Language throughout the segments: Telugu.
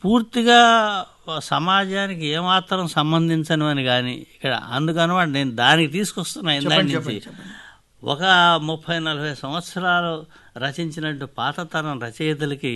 పూర్తిగా సమాజానికి ఏమాత్రం సంబంధించనివని కానీ ఇక్కడ అందుకనమాట నేను దానికి తీసుకొస్తున్నా ఇందాక చెప్పండి నుంచి చెప్పండి చెప్పండి ఒక ముప్పై నలభై సంవత్సరాలు రచించినట్టు పాతతరం రచయితలకి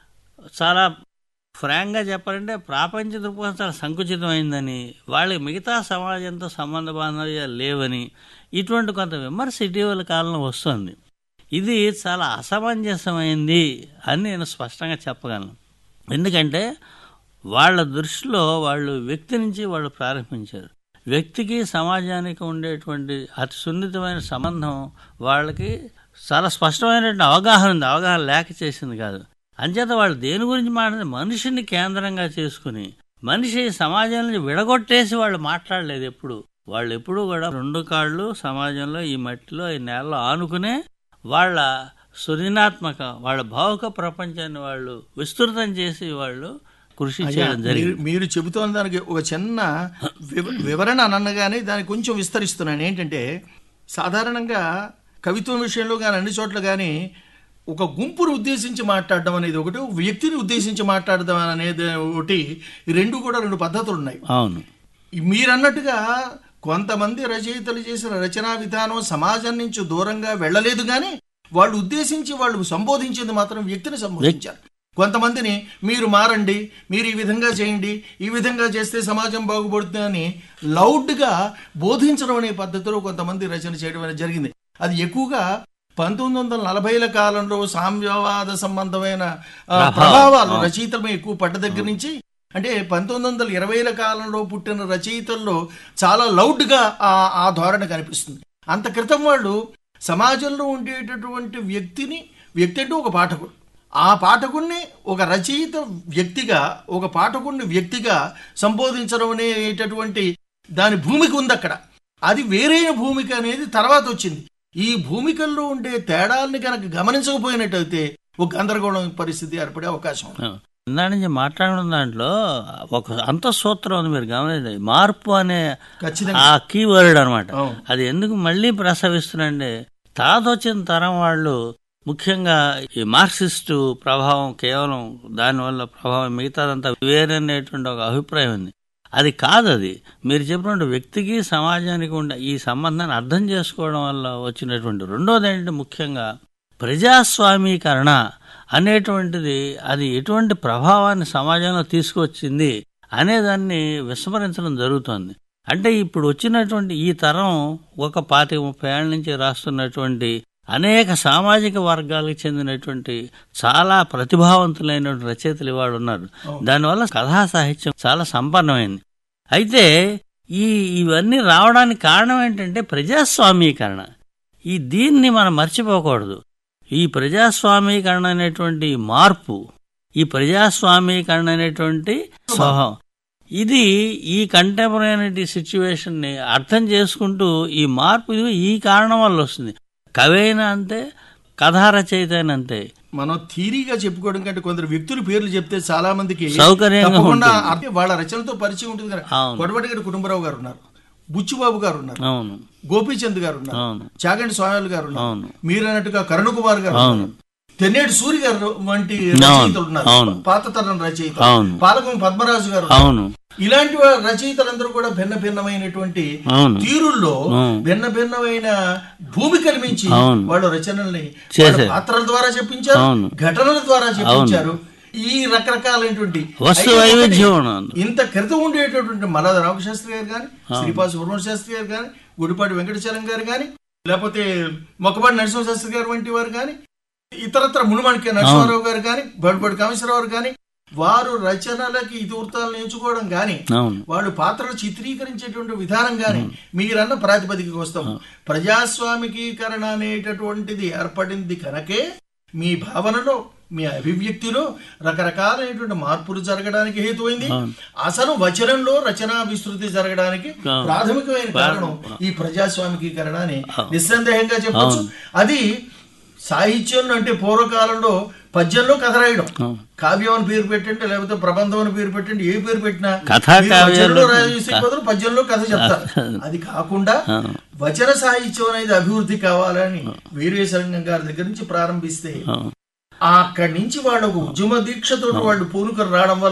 చాలా ఫ్రాంక్గా చెప్పాలంటే ప్రాపంచ దృక్పథం చాలా సంకుచితమైందని వాళ్ళకి మిగతా సమాజంతో సంబంధ బాంధవ్యాలు లేవని ఇటువంటి కొంత విమర్శ ఇటీవల కాలంలో వస్తుంది ఇది చాలా అసమంజసమైంది అని నేను స్పష్టంగా చెప్పగలను ఎందుకంటే వాళ్ళ దృష్టిలో వాళ్ళు వ్యక్తి నుంచి వాళ్ళు ప్రారంభించారు వ్యక్తికి సమాజానికి ఉండేటువంటి అతి సున్నితమైన సంబంధం వాళ్ళకి చాలా స్పష్టమైనటువంటి అవగాహన ఉంది అవగాహన లేక చేసింది కాదు అంచేత వాళ్ళు దేని గురించి మాట్లాడితే మనిషిని కేంద్రంగా చేసుకుని మనిషి సమాజం నుంచి విడగొట్టేసి వాళ్ళు మాట్లాడలేదు ఎప్పుడు వాళ్ళు ఎప్పుడూ కూడా రెండు కాళ్ళు సమాజంలో ఈ మట్టిలో ఈ నేలలో ఆనుకునే వాళ్ళ సృజనాత్మక వాళ్ళ భావుక ప్రపంచాన్ని వాళ్ళు విస్తృతం చేసి వాళ్ళు కృషి అయ్యా, చేయడం జరిగింది మీరు- మీరు చెబుతున్న దానికి ఒక చిన్న వివ- వివరణ అనగానే దాన్ని కొంచెం విస్తరిస్తున్నాను ఏంటంటే సాధారణంగా కవిత్వం విషయంలో కానీ అన్ని చోట్ల కానీ ఒక గుంపును ఉద్దేశించి మాట్లాడడం అనేది ఒకటి ఒక వ్యక్తిని ఉద్దేశించి మాట్లాడడం అనేది ఒకటి ఈ రెండు కూడా రెండు పద్ధతులు ఉన్నాయి అవును ఈ మీరన్నట్టుగా కొంతమంది రచయితలు చేసిన రచనా విధానం సమాజం నుంచి దూరంగా వెళ్ళలేదు కానీ వాళ్ళు ఉద్దేశించి వాళ్ళు సంబోధించింది మాత్రం వ్యక్తిని సంబోధించారు కొంతమందిని మీరు మారండి మీరు ఈ విధంగా చేయండి ఈ విధంగా చేస్తే సమాజం బాగుపడుతుందని లౌడ్గా బోధించడం అనే పద్ధతిలో కొంతమంది రచన చేయడం అనేది జరిగింది అది ఎక్కువగా పంతొమ్మిది వందల నలభైల కాలంలో సామ్యవాద సంబంధమైన ఆ, ప్రభావం. ప్రభావాలు రచయితల మీద ఎక్కువ పడ్డ దగ్గర నుంచి అంటే పంతొమ్మిది వందల ఇరవైల కాలంలో పుట్టిన రచయితల్లో చాలా లౌడ్గా ఆ ఆ ధోరణి కనిపిస్తుంది అంత క్రితం వాళ్ళు సమాజంలో ఉండేటటువంటి వ్యక్తిని వ్యక్తి అంటే ఒక పాఠకుడు ఆ పాఠకుణ్ణి ఒక రచయిత వ్యక్తిగా ఒక పాఠకుణ్ణి వ్యక్తిగా సంబోధించడం అనేటటువంటి దాని భూమిక ఉంది అక్కడ అది వేరైన భూమిక అనేది తర్వాత వచ్చింది ఈ భూమికల్లో ఉండే తేడాల్ని కనుక గమనించకపోయినట్టయితే ఒక గందరగోళం పరిస్థితి ఏర్పడే అవకాశం ఉంది ఇందా నుంచి మాట్లాడిన దాంట్లో ఒక అంతఃసూత్రం ఉంది మీరు గమనించండి మార్పు అనే ఖచ్చితంగా ఆ కీవర్డ్ అనమాట అవును. అది ఎందుకు మళ్ళీ ప్రసవిస్తుందంటే తర్వాత వచ్చిన తరం వాళ్ళు ముఖ్యంగా ఈ మార్క్సిస్టు ప్రభావం కేవలం దానివల్ల ప్రభావం మిగతాదంతా వేరనేటువంటి ఒక అభిప్రాయం ఉంది అది కాదు అది మీరు చెప్పినట్టు వ్యక్తికి సమాజానికి ఉండే ఈ సంబంధాన్ని అర్థం చేసుకోవడం వల్ల వచ్చినటువంటి రెండోది ఏంటంటే ముఖ్యంగా ప్రజాస్వామీకరణ అనేటువంటిది అది ఎటువంటి ప్రభావాన్ని సమాజంలో తీసుకొచ్చింది అనేదాన్ని విస్మరించడం జరుగుతోంది అంటే ఇప్పుడు వచ్చినటువంటి ఈ తరం ఒక పాతిక ముప్పై ఏళ్ళ నుంచి రాస్తున్నటువంటి అనేక సామాజిక వర్గాలకు చెందినటువంటి చాలా ప్రతిభావంతులైనటువంటి రచయితలు ఇవాళ ఉన్నారు దానివల్ల కథా సాహిత్యం చాలా సంపన్నమైంది అయితే ఈ ఇవన్నీ రావడానికి కారణం ఏంటంటే ప్రజాస్వామీకరణ ఈ దీన్ని మనం మర్చిపోకూడదు ఈ ప్రజాస్వామీకరణ అనేటువంటి మార్పు ఈ ప్రజాస్వామీకరణ అనేటువంటి స్వభావం ఇది ఈ కంటెంపరీ సిచ్యువేషన్ని అర్థం చేసుకుంటూ ఈ మార్పు ఇది ఈ కారణం వల్ల వస్తుంది కవైనా అంతే కథా రచయిత అయినా అంతే మనం థీరీగా చెప్పుకోవడం కంటే కొందరు వ్యక్తుల పేర్లు చెప్తే చాలా మందికి సౌకర్యంగా తప్పకుండా ఉంటుంది. అర్థం- వాళ్ళ రచనతో పరిచయం ఉంటుంది కదా అవును. కొడవటిగడి కుటుంబరావు గారు ఉన్నారు బుచ్చిబాబు గారు ఉన్నారు అవును గోపీచంద్ గారు ఉన్నారు అవును చాగంటి స్వామి గారు ఉన్నారు అవును మీరు అన్నట్టుగా కరుణ కుమార్ గారు అవును. ఉన్నారు. తెన్నేటి సూరి గారు వంటి అవును. రచయితలు ఉన్నారు అవును. పాత తరం రచయిత అవును. పాలకం పద్మరాజు గారు అవును ఇలాంటి వా- రచయితలందరూ కూడా భిన్న భిన్నమైనటువంటి అవును తీరుల్లో అవును. భిన్న భిన్నమైన భూమి కల్పించి అవును. వాళ్ళు రచనల్ని చేశారు. వాళ్ళ పాత్రల ద్వారా చెప్పించారు అవును. ఘటనల ద్వారా చెప్పించారు ఈ రకరకాలైనటువంటి వస్తు అయితే ఒకటి, వైవిధ్యం ఉన్నది. ఇంత క్రితం ఉండేటటువంటి మల్లాద రామశాస్త్రి గారు కానీ శ్రీపాద సుబ్రహ్మణ్య శాస్త్రి గారు కానీ గుడిపాటి వెంకటచలం గారు కానీ లేకపోతే మొక్కపాటి నరసింహ శాస్త్రి గారు వంటి వారు కానీ ఇతరత్ర మునుమాణిక్య నరసింహారావు గారు కానీ బడిపాటి కామేశ్వరరావు గారు కానీ వారు రచనలకి ఇతివృత్తాలను ఎంచుకోవడం కానీ అవును వాళ్ళు పాత్రలు చిత్రీకరించేటువంటి విధానం కానీ మీరన్న ప్రాతిపదికకు వస్తాం ప్రజాస్వామికీకరణ అనేటటువంటిది ఏర్పడింది కనుకే మీ భావనలో మీ అభివ్యక్తిలో రకరకాలైనటువంటి మార్పులు జరగడానికి హేతువైంది అసలు వచనంలో రచనా విస్తృతి జరగడానికి అవును. ప్రాథమికమైన కారణం ఈ ప్రజాస్వామికీకరణ అని నిస్సందేహంగా చెప్పొచ్చు అది సాహిత్యంలో అంటే పూర్వకాలంలో పద్యంలో కథ రాయడం అవును. కావ్యం అని పేరు పెట్టండి లేకపోతే ప్రబంధం అని పేరు పెట్టండి ఏ పేరు పెట్టినా కథా మీరు కావ్యాలు- వచనంలో రాసే బదులు పద్యంలో కథ చెప్తారు అది కాకుండా అవును. వచన సాహిత్యం అనేది అభివృద్ధి కావాలని వీరేశలింగం గారి దగ్గర నుంచి ప్రారంభిస్తే అవును. అక్కడి నుంచి వాళ్ళు ఒక ఉద్యమ దీక్షతో వాళ్ళు పూనుకొని రావడం వల్ల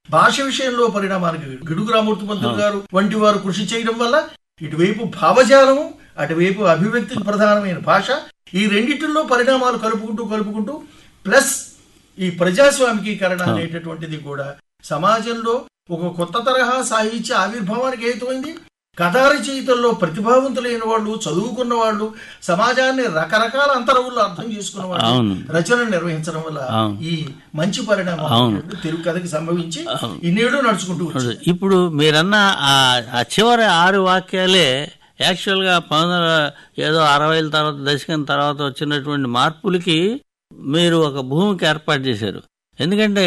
భాష విషయంలో పరిణామానికి గిడుగు రామూర్తి పంతులు గారు వంటి వారు కృషి చేయడం వల్ల ఇటువైపు భావజాలము అటువైపు అభివ్యక్తికి ప్రధానమైన భాష ఈ రెండిటిల్లో పరిణామాలు కలుపుకుంటూ కలుపుకుంటూ ప్లస్ ఈ ప్రజాస్వామికీకరణ అనేటటువంటిది కూడా సమాజంలో ఒక కొత్త తరహా సాహిత్య ఆవిర్భావానికి హేతువైంది కథా రచయితల్లో ప్రతిభావంతులైన వాళ్ళు చదువుకున్న వాళ్ళు సమాజాన్ని రకరకాల అంతరవుల్లో అర్థం చేసుకున్న వాళ్ళు అవును. రచనలు నిర్వహించడం వల్ల అవును. ఈ మంచి పరిణామం అవును. తెలుగు కథకి సంభవించి ఇన్నేళ్ళు నడుచుకుంటూ వచ్చింది. ఇప్పుడు మీరన్న ఆ ఆ చివరి ఆరు వాక్యాలే యాక్చువల్గా పంతొమ్మిది వందల ఏదో అరవైల తర్వాత దశకం తర్వాత వచ్చినటువంటి మార్పులకి మీరు ఒక భూమికి ఏర్పాటు చేశారు ఎందుకంటే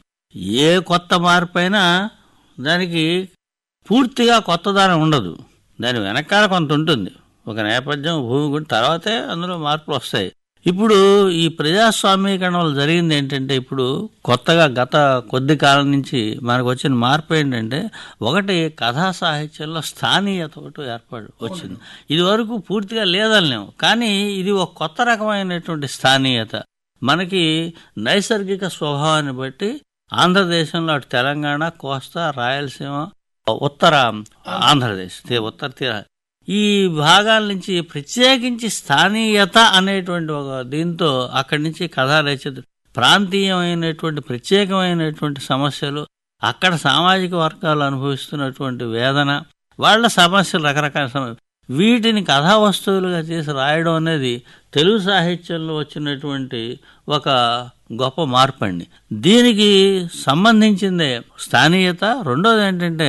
ఏ కొత్త మార్పు అయినా దానికి పూర్తిగా కొత్తదనం ఉండదు దాని వెనకాల కొంత ఉంటుంది ఒక నేపథ్యం భూమి గురించి తర్వాతే అందులో మార్పులు వస్తాయి ఇప్పుడు ఈ ప్రజాస్వామీకరణ వల్ల జరిగింది ఏంటంటే ఇప్పుడు కొత్తగా గత కొద్ది కాలం నుంచి మనకు వచ్చిన మార్పు ఏంటంటే ఒకటి కథా సాహిత్యంలో స్థానీయత ఒకటి ఏర్పాటు వచ్చింది ఇది వరకు పూర్తిగా లేదలేము కానీ ఇది ఒక కొత్త రకమైనటువంటి స్థానీయత మనకి నైసర్గిక స్వభావాన్ని బట్టి ఆంధ్రదేశంలో అటు తెలంగాణ కోస్తా రాయలసీమ ఉత్తర ఆంధ్రదేశ్ తే- ఉత్తర తీర ఈ భాగాల నుంచి ప్రత్యేకించి స్థానీయత అనేటువంటి ఒక దీంతో అక్కడి నుంచి కథా రచయిత ప్రాంతీయమైనటువంటి ప్రత్యేకమైనటువంటి సమస్యలు అక్కడ సామాజిక వర్గాలు అనుభవిస్తున్నటువంటి వేదన వాళ్ళ సమస్యలు రకరకాల సమస్యలు వీటిని కథా వస్తువులుగా చేసి రాయడం అనేది తెలుగు సాహిత్యంలో వచ్చినటువంటి ఒక గొప్ప మార్పు అండి దీనికి సంబంధించిందే స్థానీయత రెండోది ఏంటంటే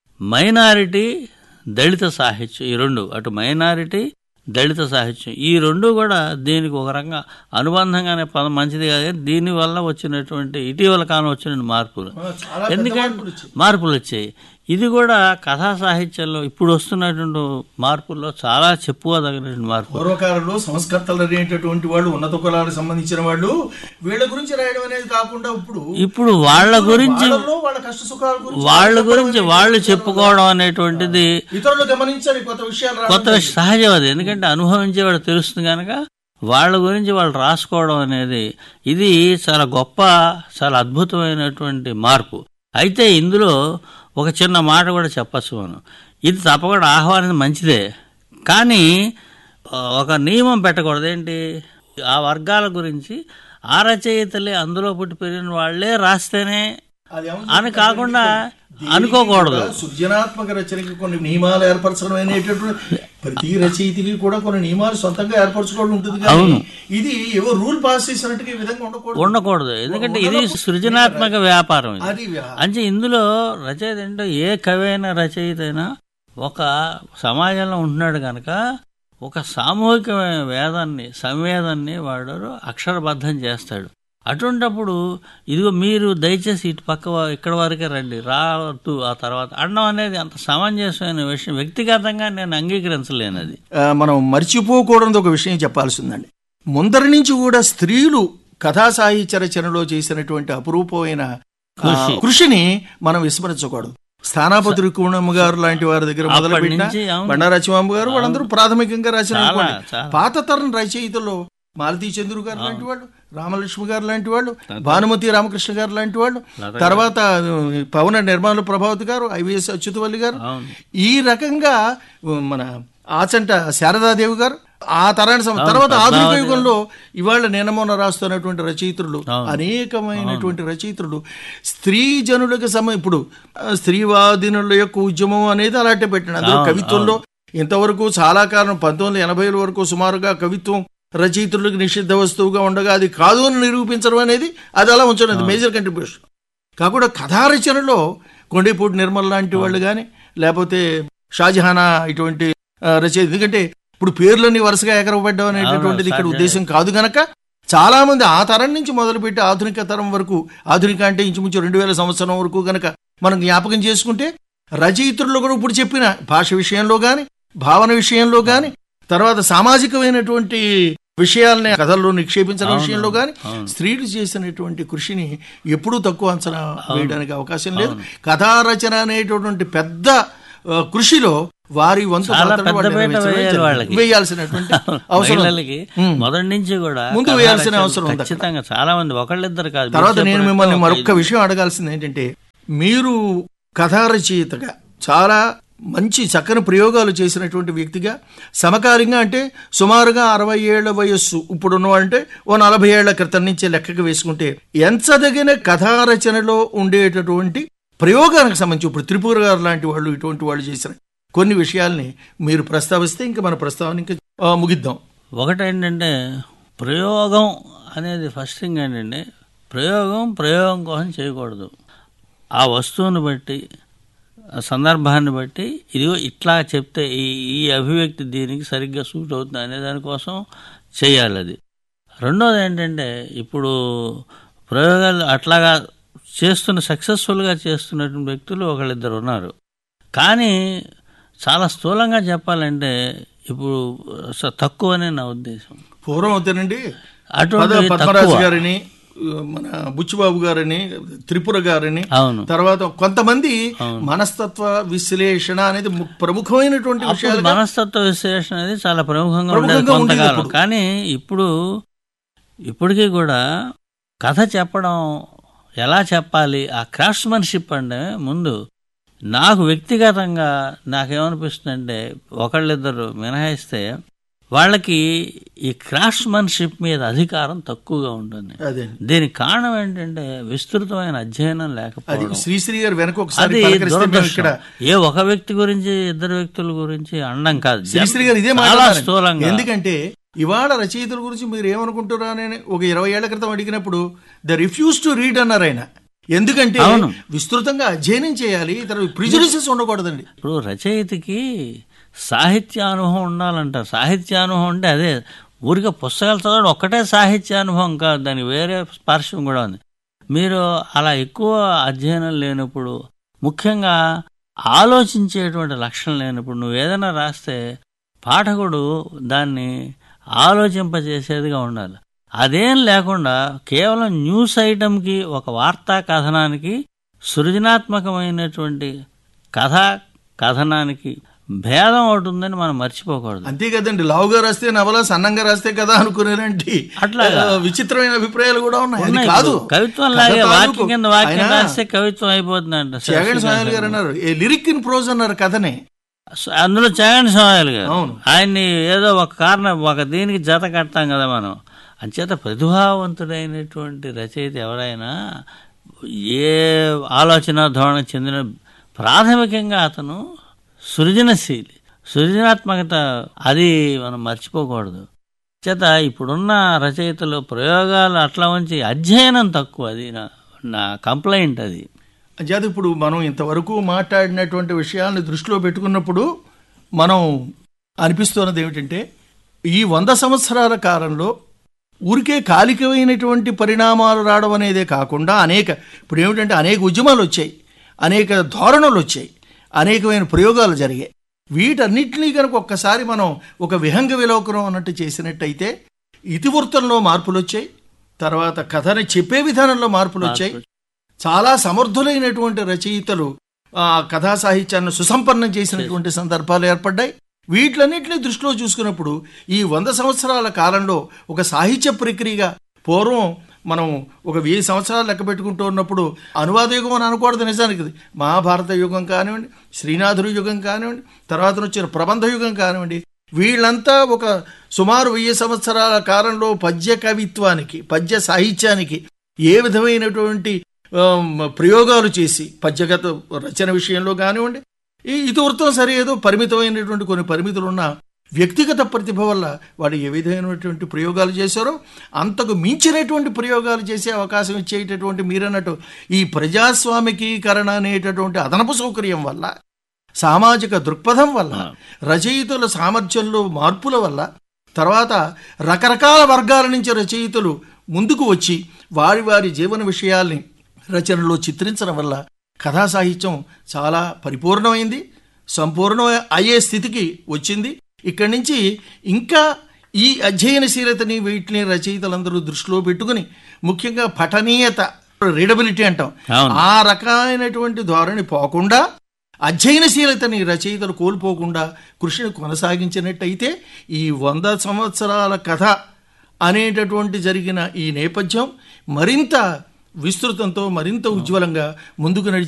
మైనారిటీ దళిత సాహిత్యం ఈ రెండు అటు మైనారిటీ దళిత సాహిత్యం ఈ రెండు కూడా దీనికి ఒక రకంగా అనుబంధంగానే పదం మంచిది కాదు కానీ దీనివల్ల వచ్చినటువంటి ఇటీవల కాలం వచ్చిన మార్పులు ఆ, చాలా పెద్ద ఎందుకంటే మార్పులు వచ్చాయి. మార్పులు వచ్చాయి ఇది కూడా కథా సాహిత్యంలో ఇప్పుడు వస్తున్నటువంటి మార్పుల్లో చాలా చెప్పుకోదగినటువంటి మార్పు పూర్వకాలంలో సంస్కర్తలు అనేటటువంటి వాళ్ళు ఉన్నత కులాలకు సంబంధించిన వాళ్ళు వీళ్ళ గురించి రాయడం అనేది కాకుండా ఇప్పుడు ఇప్పుడు వాళ్ళ గురించి వాళ్ళలో వాళ్ళ కష్ట సుఖాల గురించి వాళ్ళ చెప్పడం గురించి అనేది వాళ్ళు చెప్పుకోవడం అనేటువంటిది ఇతరులు గమనించని కొత్త విషయాలు రావడం కొత్త సహజం అది ఎందుకంటే అనుభవించేవాడు తెలుస్తుంది కనుక వాళ్ళ గురించి వాళ్ళు రాసుకోవడం అనేది ఇది చాలా గొప్ప చాలా అద్భుతమైనటువంటి మార్పు అయితే ఇందులో ఒక చిన్న మాట కూడా చెప్పచ్చు మనం ఇది తప్పకుండా ఆహ్వానం మంచిదే కానీ ఆ, ఒక నియమం పెట్టకూడదు ఏంటి ఆ వర్గాల గురించి ఆ రచయితలే అందులో పుట్టి పెరిగిన వాళ్ళే రాస్తేనే అది ఏమని అని కాకుండా దీనికి అనుకోకూడదు కూడా సృజనాత్మక రచనకి కొన్ని నియమాలు ఏర్పరచడం అనేటటువంటి ప్రతి రచయితకి కూడా కొన్ని నియమాలు సొంతంగా ఏర్పరచుకోవడం ఉంటుంది కానీ అవును. ఇది ఏవో రూల్ పాస్ చేసినట్టుగా ఈ విధంగా ఉండకూడదు ఉండకూడదు ఎందుకంటే ఇది సృజనాత్మక వ్యాపారం ఇది అది వ్యా- అంటే ఇందులో రచయిత అంటే ఏ కవైన రచయిత అయినా ఒక సమాజంలో ఉంటున్నాడు కనుక ఒక సామూహికమైన వేదాన్ని సంవేదాన్ని వాడు అక్షరబద్ధం చేస్తాడు అటువంటప్పుడు ఇదిగో మీరు దయచేసి ఇటు పక్క వా- ఇక్కడ వరకే రండి రావద్దు ఆ తర్వాత అనడం అనేది అంత సమంజసమైన విషయం వ్యక్తిగతంగా నేను అంగీకరించలేను అది ఆ, మనం మర్చిపోకూడదు ఒక విషయం చెప్పాల్సి ఉందండి ముందరి నుంచి కూడా స్త్రీలు కథా సాహిత్య రచనలో చేసినటువంటి అపురూపమైన ఆ, కృషి. కృషిని మనం విస్మరించకూడదు స్థానాపతి రుక్కుమణమ్మ గారు లాంటి వారి దగ్గర అప్పటి మొదలుపెట్టిన నుంచి అవును. బండారాచిమాంబ గారు వాళ్ళందరూ ప్రాథమికంగా రాసిన చాలా, అనుకోండి. చాలా. పాత తరం రచయితల్లో మాలతీ చంద్రు గారు లాంటి వాళ్ళు రామలక్ష్మి గారు లాంటి వాళ్ళు భానుమతి రామకృష్ణ గారు లాంటి వాళ్ళు లత తర్వాత ఆ, పవన నిర్మల ప్రభావతి గారు ఐవిఎస్ అచ్యుతవల్లి గారు అవును ఈ రకంగా ఉ, మన ఆచంట శారదాదేవి గారు ఆ తరానికి సం- తర్వాత ఆధునిక యుగంలో ఇవాళ నేనమోన రాస్తున్నటువంటి రచయిత్రులు అవును. అనేకమైనటువంటి రచయిత్రులు స్త్రీ జనులకు సమ ఇప్పుడు ఆ, స్త్రీవాదినుల యొక్క ఉద్యమం అనేది అలాంటి పెట్టిన అందులో అవును, కవిత్వంలో ఇంతవరకు చాలా కాలం పంతొమ్మిది వందల ఎనభైల వరకు సుమారుగా కవిత్వం రచయిత్రులకు నిషిద్ధ వస్తువుగా ఉండగా అది కాదు అని నిరూపించడం అనేది అది అలా ఉంచడం అది మేజర్ కంట్రిబ్యూషన్ కాకుండా కథా రచనలో కొండేపూడి నిర్మల్ లాంటి వాళ్ళు కానీ లేకపోతే షాజహానా ఇటువంటి ఆ, రచయిత ఎందుకంటే ఇప్పుడు పేర్లన్నీ వరుసగా ఎగరబడ్డం అనేటటువంటిది ఇక్కడ షాజహాన్. ఉద్దేశం కాదు గనక చాలా మంది ఆ తరం నుంచి మొదలుపెట్టి ఆధునిక తరం వరకు ఆధునిక అంటే ఇంచుమించు రెండు వేల సంవత్సరం వరకు గనక మనం జ్ఞాపకం చేసుకుంటే రచయిత్రులు కూడా ఇప్పుడు చెప్పిన భాష విషయంలో గాని భావన విషయంలో గాని తర్వాత సామాజికమైనటువంటి విషయాల్ని కథల్లో నిక్షేపించడం అవును, విషయంలో గాని అవును. స్త్రీలు చేసినటువంటి కృషిని ఎప్పుడూ తక్కువ అంచనా వేయడానికి అవకాశం లేదు కథా రచన అనేటటువంటి పెద్ద ఆ, కృషిలో వారి వంతు చాలా పాత్రను పెద్ద వాళ్ళు పీట నిర్వహించడమే వేయాలి జరిగింది. వాళ్ళకి. వేయాల్సినటువంటి అవసరం ఉంది. మహిళలకి ఉమ్. మొదటి నుంచి కూడా ముందు కథా వేయాల్సిన రచనలు అవసరం ఉంది. ఖచ్చితంగా చాలా మంది ఒకళ్ళిద్దరు కాదు తర్వాత మీరు నేను చెప్పినట్టు మిమ్మల్ని ఒక మరొక్క ఐదు- విషయం అడగాల్సింది ఏంటంటే మీరు కథా రచయితగా చాలా మంచి చక్కని ప్రయోగాలు చేసినటువంటి వ్యక్తిగా సమకాలీనంగా అంటే సుమారుగా అరవై ఏళ్ల వయస్సు ఇప్పుడున్న అంటే ఓ నలభై ఏళ్ల క్రితం నుంచి లెక్కకు వేసుకుంటే ఎంచదగిన కథా రచనలో ఉండేటటువంటి ప్రయోగానికి సంబంధించి ఇప్పుడు త్రిపుర గారు లాంటి వాళ్ళు ఇటువంటి వాళ్ళు చేసిన కొన్ని విషయాల్ని మీరు ప్రస్తావిస్తే ఇంకా మన ప్రస్తావన ఇంకా ఆ, ముగిద్దాం ఒకటేంటంటే ప్రయోగం అనేది ఫస్ట్ థింగ్ ఏంటంటే ప్రయోగం ప్రయోగం కోసం చేయకూడదు ఆ వస్తువుని బట్టి ఆ సందర్భాన్ని బట్టి ఇదిగో ఇట్లా చెప్తే ఈ ఈ అభివ్యక్తి దీనికి సరిగ్గా సూట్ అవుతుంది అనే దానికోసం చేయాలి అది రెండోది ఏంటంటే ఇప్పుడు ప్రయోగాలు అట్లాగా చేస్తున్న సక్సెస్ఫుల్గా చేస్తున్నటువంటి వ్యక్తులు ఒకళ్ళిద్దరు ఉన్నారు కానీ చాలా స్థూలంగా చెప్పాలంటే ఇప్పుడు స- తక్కువనే నా ఉద్దేశం పూర్వం అవుతానండి పద అటువంటి పద్మరాజు తక్కువ గారిని మన బుచ్చిబాబు గారిని త్రిపుర గారిని అవును తర్వాత కొంతమంది మనస్తత్వ విశ్లేషణ అనేది ము- ప్రముఖమైనటువంటి అప్పుడు విషయాలు మనస్తత్వ విశ్లేషణ అనేది చాలా ప్రముఖంగా ఉండేది ప్రముఖంగా ఉండేది కొంతకాలం అప్పుడు. కానీ ఇప్పుడు ఇప్పటికీ కూడా కథ చెప్పడం ఎలా చెప్పాలి ఆ క్రాఫ్ట్స్మన్షిప్ అంటే ముందు నాకు వ్యక్తిగతంగా నాకేమనిపిస్తుందంటే ఒకళ్ళిద్దరు మినహాయిస్తే వాళ్ళకి ఈ క్రాఫ్ట్స్మన్షిప్ మీద అధికారం తక్కువగా ఉంటుంది అదే దీనికి కారణం ఏంటంటే విస్తృతమైన అధ్యయనం అది లేకపోవడం శ్రీశ్రీ గారు వెనక ఒకసారి అది పలకరిస్తే మేము దురదృష్టం ఇక్కడ ఏ ఒక వ్యక్తి గురించి ఇద్దరు వ్యక్తుల గురించి అనడం కాదు శ్రీశ్రీ గారు ఇదే చాలా మాట్లాడారు స్థూలంగా ఎందుకంటే ఇవాళ రచయితల గురించి మీరు ఏమనుకుంటున్నారా అని ఒక ఇరవై ఏళ్ల క్రితం అడిగినప్పుడు ద రిఫ్యూజ్ టు రీడ్ అన్నారు ఆయన ఎందుకంటే అవును. విస్తృతంగా అధ్యయనం చేయాలి తర్వాత ప్రిజుడిసెస్ ఉండకూడదండి ఇప్పుడు రచయితకి సాహిత్యానుభవం ఉండాలంటారు సాహిత్యానుభవం అంటే అదే ఊరికే పుస్తకాలు చదవడం ఒక్కటే సాహిత్యానుభవం కాదు దానికి వేరే పార్శ్వం కూడా ఉంది మీరు అలా ఎక్కువ అధ్యయనం లేనప్పుడు ముఖ్యంగా ఆలోచించేటువంటి లక్షణం లేనప్పుడు నువ్వు ఏదైనా రాస్తే పాఠకుడు దాన్ని ఆలోచింపజేసేదిగా ఉండాలి అదేం లేకుండా కేవలం న్యూస్ ఐటమ్కి ఒక వార్తా కథనానికి సృజనాత్మకమైనటువంటి కథ కథనానికి భేదం ఒకటి ఉందని మనం మర్చిపోకూడదు అంతే కదండి లావుగా రాస్తే నవల సన్నంగా రాస్తే కదా అనుకునేలాంటి అట్లాగా. ఆ, విచిత్రమైన అభిప్రాయాలు కూడా ఉన్నాయి అది ఉన్నాయి కాదు ఇప్పుడు. కవిత్వం లాగే కథ వాక్యం తాలూకు- కింద వాక్యం ఆయన రాస్తే కవిత్వం అయిపోతుందంట జగన్ స్వామి గారు అన్నారు ఏ లిరిక్ ఇన్ ప్రోజ్ అన్నారు కథనే అందులో జగన్ సోయాలు గారు అవును. ఆయన్ని ఏదో ఒక కారణం ఒక దీనికి జత కడతాం కదా మనం అంచేత ప్రతిభావంతుడైనటువంటి రచయిత ఎవరైనా ఏ ఆలోచన ధోరణ చెందిన ప్రాథమికంగా అతను సృజనశీలి సృజనాత్మకత అది మనం మర్చిపోకూడదు చేత ఇప్పుడున్న రచయితలు ప్రయోగాలు అట్లా ఉంచి అధ్యయనం తక్కువ అది నా నా కంప్లైంట్ అది అంచేత ఇప్పుడు మనం ఇంతవరకు మాట్లాడినటువంటి విషయాలను దృష్టిలో పెట్టుకున్నప్పుడు మనం అనిపిస్తున్నది ఏమిటంటే ఈ వంద సంవత్సరాల కాలంలో ఊరికే కాలికమైనటువంటి పరిణామాలు రావడం అనేదే కాకుండా అనేక ఇప్పుడు ఏమిటంటే అనేక ఉద్యమాలు వచ్చాయి అనేక ధోరణులు వచ్చాయి అనేకమైన ప్రయోగాలు జరిగాయి వీటన్నిటినీ కనుక ఒక్కసారి మనం ఒక విహంగ విలోకనం అన్నట్టు చేసినట్టయితే ఇతివృత్తంలో మార్పులు వచ్చాయి తర్వాత కథని చెప్పే విధానంలో మార్పులు వచ్చాయి చాలా సమర్థులైనటువంటి రచయితలు ఆ కథా సాహిత్యాన్ని సుసంపన్నం చేసినటువంటి సందర్భాలు ఏర్పడ్డాయి వీటిలన్నింటినీ దృష్టిలో చూసుకున్నప్పుడు ఈ వంద సంవత్సరాల కాలంలో ఒక సాహిత్య ప్రక్రియగా పూర్వం మనం ఒక వెయ్యి సంవత్సరాలు లెక్క పెట్టుకుంటూ ఉన్నప్పుడు అనువాద యుగం అని అనకూడదు నిజానికి ఇది. మహాభారత యుగం కానివ్వండి శ్రీనాథుడి యుగం కానివ్వండి తర్వాత వచ్చిన ప్రబంధ యుగం కానివ్వండి వీళ్ళంతా ఒక సుమారు వెయ్యి సంవత్సరాల కాలంలో పద్య కవిత్వానికి పద్య సాహిత్యానికి ఏ విధమైనటువంటి ఆమ్, ప్రయోగాలు చేసి పద్యగత రచన విషయంలో కానివ్వండి ఈ ఇతివృత్తం సరే ఏదో పరిమితమైనటువంటి కొన్ని పరిమితులు ఉన్న వ్యక్తిగత ప్రతిభ వల్ల వాడు ఏ విధమైనటువంటి ప్రయోగాలు చేశారో అంతకు మించినటువంటి ప్రయోగాలు చేసే అవకాశం ఇచ్చేటటువంటి మీరన్నట్టు ఈ ప్రజాస్వామికీకరణ అనేటటువంటి అదనపు సౌకర్యం వల్ల సామాజిక దృక్పథం వల్ల రచయితల సామర్థ్యంలో మార్పుల వల్ల తర్వాత రకరకాల వర్గాల నుంచి రచయితలు ముందుకు వచ్చి వారి వారి జీవన విషయాల్ని రచనలో చిత్రించడం వల్ల కథా సాహిత్యం చాలా పరిపూర్ణమైంది సంపూర్ణ అయ్యే స్థితికి వచ్చింది ఇక్కడి నుంచి ఇంకా ఈ అధ్యయనశీలతని వీటిని రచయితలందరూ దృష్టిలో పెట్టుకుని ముఖ్యంగా పఠనీయత రీడబిలిటీ అంటాం అవును. ఆ రకమైనటువంటి ధోరణి పోకుండా అధ్యయనశీలతని రచయితలు కోల్పోకుండా కృషిని కొనసాగించినట్టయితే ఈ వంద సంవత్సరాల కథ అనేటటువంటి జరిగిన ఈ నేపథ్యం మరింత విస్తృతంతో మరింత ఉజ్వలంగా ముందుకు నడిచి